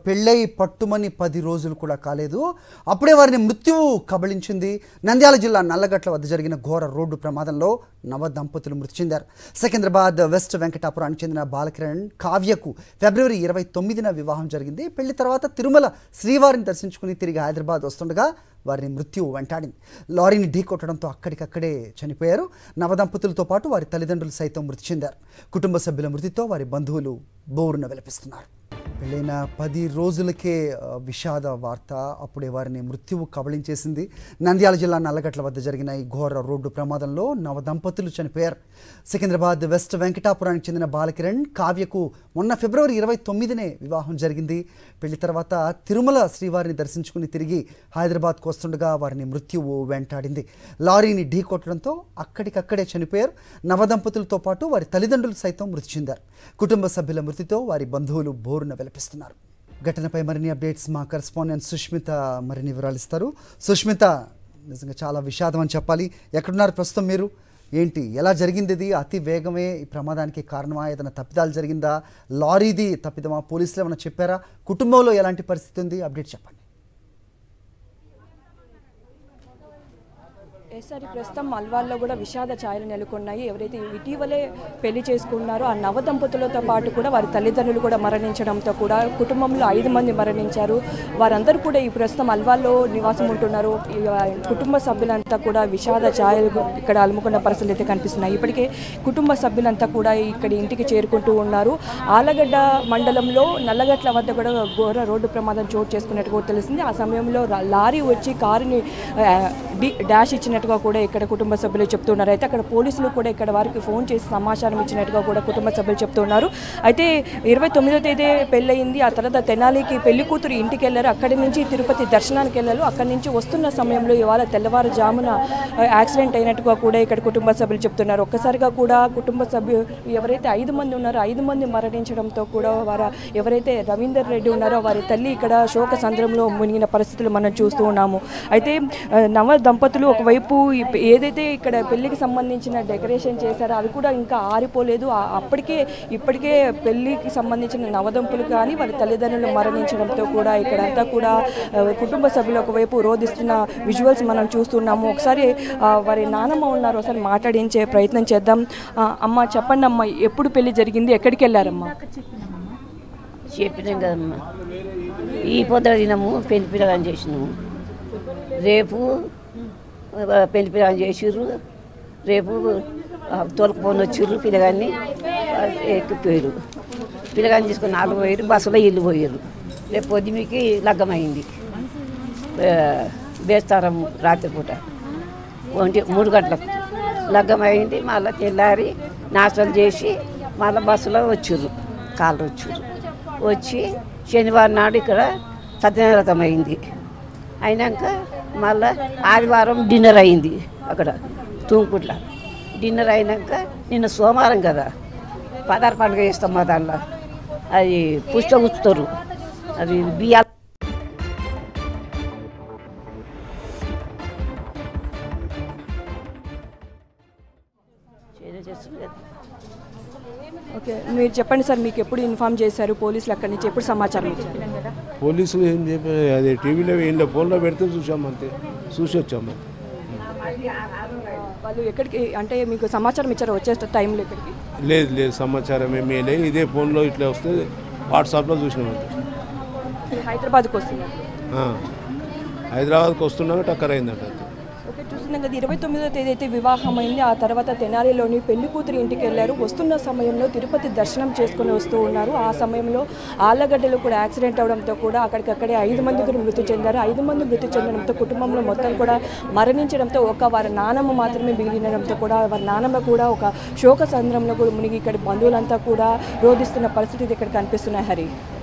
పెళ్ళై పట్టుమని పది రోజులు కూడా కాలేదు అప్పుడే వారిని మృత్యువు కబళించింది నంద్యాల జిల్లా నల్లగట్ల వద్ద జరిగిన ఘోర రోడ్డు ప్రమాదంలో నవ దంపతులు మృతి చెందారు సికింద్రాబాద్ వెస్ట్ వెంకటాపురానికి చెందిన బాలకిరణ్ కావ్యకు ఫిబ్రవరి ఇరవై తొమ్మిదిన వివాహం జరిగింది పెళ్లి తర్వాత తిరుమల శ్రీవారిని దర్శించుకుని తిరిగి హైదరాబాద్ వస్తుండగా వారిని మృత్యువు వెంటాడింది లారీని ఢీకొట్టడంతో అక్కడికక్కడే చనిపోయారు నవదంపతులతో పాటు వారి తల్లిదండ్రులు సైతం మృతి చెందారు కుటుంబ సభ్యుల మృతితో వారి బంధువులు బోరున విలపిస్తున్నారు పెళ్ళైన పది రోజులకే ఆ, విషాద వార్త అప్పుడే వారిని మృత్యువు కబళించేసింది నంద్యాల జిల్లా నల్లగట్ల వద్ద జరిగిన ఈ ఘోర రోడ్డు ప్రమాదంలో నవ దంపతులు చనిపోయారు సికింద్రాబాద్ వెస్ట్ వెంకటాపురానికి చెందిన బాలకిరణ్ కావ్యకు మొన్న ఫిబ్రవరి ఇరవై తొమ్మిదినే వివాహం జరిగింది పెళ్లి తర్వాత తిరుమల శ్రీవారిని దర్శించుకుని తిరిగి హైదరాబాద్కు వస్తుండగా వారిని మృత్యువు వెంటాడింది లారీని ఢీకొట్టడంతో అక్కడికక్కడే చనిపోయారు నవదంపతులతో పాటు వారి తల్లిదండ్రులు సైతం మృతి చెందారు కుటుంబ సభ్యుల మృతితో వారి బంధువులు బోరున విలపిస్తున్నారు ఘటనపై మరిన్ని అప్డేట్స్ మా కరెస్పాండెంట్ సుష్మిత మరిన్ని వివరాలు ఇస్తారు సుష్మిత నిజంగా చాలా విషాదం అని చెప్పాలి ఎక్కడున్నారు ప్రస్తుతం మీరు ఏంటి ఎలా జరిగింది ఇది అతి వేగమే ఈ ప్రమాదానికి కారణమా ఏదైనా తప్పిదాలు జరిగిందా లారీది తప్పిదమా పోలీసులు ఏమైనా చెప్పారా కుటుంబంలో ఎలాంటి పరిస్థితి ఉంది అప్డేట్ చెప్పండి ఈసారి ప్రస్తుతం మల్వాల్లో కూడా విషాద ఛాయలు నెలకొన్నాయి ఎవరైతే ఇటీవలే పెళ్లి చేసుకున్నారో ఆ నవ దంపతులతో పాటు కూడా వారి తల్లిదండ్రులు కూడా మరణించడంతో కూడా కుటుంబంలో ఐదు మంది మరణించారు వారందరూ కూడా ఈ ప్రస్తుతం అల్వాల్లో నివాసం ఉంటున్నారు ఈ, ఆ, కుటుంబ సభ్యులంతా కూడా విషాద ఛాయలు ఇక్కడ అలుముకున్న పరిస్థితులు అయితే కనిపిస్తున్నాయి ఇప్పటికే కుటుంబ సభ్యులంతా కూడా ఇక్కడ ఇంటికి చేరుకుంటూ ఉన్నారు ఆలగడ్డ మండలంలో నల్లగట్ల వద్ద కూడా ఘోర రోడ్డు ప్రమాదం చోటు చేసుకున్నట్టు కూడా తెలిసింది ఆ సమయంలో రా- లారీ వచ్చి కారుని ఆ, డి- డాష్ ఇచ్చినట్టుగా కూడా ఇక్కడ కుటుంబ సభ్యులు చెప్తున్నారు అయితే అక్కడ పోలీసులు కూడా ఇక్కడ వారికి ఫోన్ చేసి సమాచారం ఇచ్చినట్టుగా కూడా కుటుంబ సభ్యులు చెప్తున్నారు అయితే ఇరవై తొమ్మిదో తేదీ పెళ్ళయింది ఆ తర్వాత తెనాలికి పెళ్లి కూతురు ఇంటికి వెళ్ళారు అక్కడి నుంచి తిరుపతి దర్శనానికి వెళ్ళారు అక్కడి నుంచి వస్తున్న సమయంలో ఇవాళ తెల్లవారుజామున ఆ, యాక్సిడెంట్ అయినట్టుగా కూడా ఇక్కడ కుటుంబ సభ్యులు చెప్తున్నారు ఒక్కసారిగా కూడా కుటుంబ సభ్యులు ఎవరైతే ఐదు మంది ఉన్నారో ఐదు మంది మరణించడంతో కూడా వారు ఎవరైతే రవీందర్ రెడ్డి ఉన్నారో వారి తల్లి ఇక్కడ శోక సంద్రంలో మునిగిన పరిస్థితులు మనం చూస్తూ ఉన్నాము అయితే ఆ, నవ దంపతులు ఒకవైపు ఈ పె- ఏదైతే ఇక్కడ పెళ్లికి సంబంధించిన డెకరేషన్ చేశారో అవి కూడా ఇంకా ఆరిపోలేదు ఆ- అప్పటికే ఇప్పటికే పెళ్లికి సంబంధించిన నవదంపులు కానీ వారి తల్లిదండ్రులు మరణించడంతో కూడా ఇక్కడంతా కూడా ఆ, కుటుంబ సభ్యులు ఒకవైపు రోధిస్తున్న విజువల్స్ మనం చూస్తున్నాము ఒకసారి ఆ, వారి నానమ్మ ఉన్నారు ఒకసారి మాట్లాడించే ప్రయత్నం చేద్దాం ఆ, అమ్మ చెప్పండి అమ్మ ఎప్పుడు పెళ్లి జరిగింది ఎక్కడికి వెళ్ళారమ్మా చెప్పినాం కదమ్మా ఈ పొద్దున దినము పెళ్లి పిల్లగాని చేసినాము రేపు ఆ, పెళ్లి పిల్లగాని చేసిర్రు రేపు ఆ, తోలుకుపోని వచ్చిర్రు పిల్లగాన్ని ఆ, ఎక్కిపోయారు పిల్లగాని తీసుకొని నాలుగు పోయారు బస్సులో ఇల్లు పోయారు రేపు పొద్దుమికి లగ్గమైంది ఆ, బేస్తారం రాత్రిపూట ఒంటి మూడు గంటలకు లగ్గమైంది మళ్ళీ తెల్లారి నాశనం చేసి మళ్ళీ బస్సులో వచ్చిర్రు కాళ్ళు వచ్చిర్రు వచ్చి శనివారం నాడు ఇక్కడ సత్యనారతం అయింది అయినాక మళ్ళా ఆదివారం డిన్నర్ అయింది అక్కడ తూంకుట్ల డిన్నర్ అయినాక నిన్న సోమవారం కదా పదార్ పండుగ చేస్తాం మా దాంట్లో అది పుష్ట ఉంచుతారు అది బియ్యాలు చేస్తారు కదా ఓకే మీరు చెప్పండి సార్ మీకు ఎప్పుడు ఇన్ఫామ్ చేశారు పోలీసులు అక్కడి నుంచి ఎప్పుడు సమాచారం ఇచ్చారు పోలీసులు ఏం చెప్పి అదే టీవీలో ఏంటో ఫోన్లో పెడితే చూసాం అంతే చూసి వచ్చాము వాళ్ళు ఎక్కడికి అంటే మీకు సమాచారం ఇచ్చారు వచ్చే టైంలో ఇక్కడికి లేదు లేదు సమాచారం ఏమీ లేదు ఇదే ఫోన్లో ఇట్లా వస్తే వాట్సాప్లో చూసినాం అంతే హైదరాబాద్కి వస్తున్నారు ఆ. హైదరాబాద్కి వస్తున్నాక టక్కర్ అయిందట అది. ఓకే చూస్తున్నాం కదా ఇరవై తొమ్మిదో తేదీ అయితే వివాహం అయింది ఆ తర్వాత తెనాలిలోని పెళ్లి కూతురు ఇంటికి వెళ్ళారు వస్తున్న సమయంలో తిరుపతి దర్శనం చేసుకుని వస్తూ ఉన్నారు ఆ సమయంలో ఆళ్ళగడ్డలో కూడా యాక్సిడెంట్ అవడంతో కూడా అక్కడికక్కడే ఐదు మంది కూడా మృతి చెందారు ఐదు మంది మృతి చెందడంతో కుటుంబంలో మొత్తం కూడా మరణించడంతో ఒక వారి నానమ్మ మాత్రమే మిగిలినడంతో కూడా వారి నానమ్మ కూడా ఒక శోక సంద్రంలో కూడా మునిగి ఇక్కడ బంధువులంతా కూడా రోధిస్తున్న పరిస్థితి ఇక్కడ కనిపిస్తున్నాయి హరి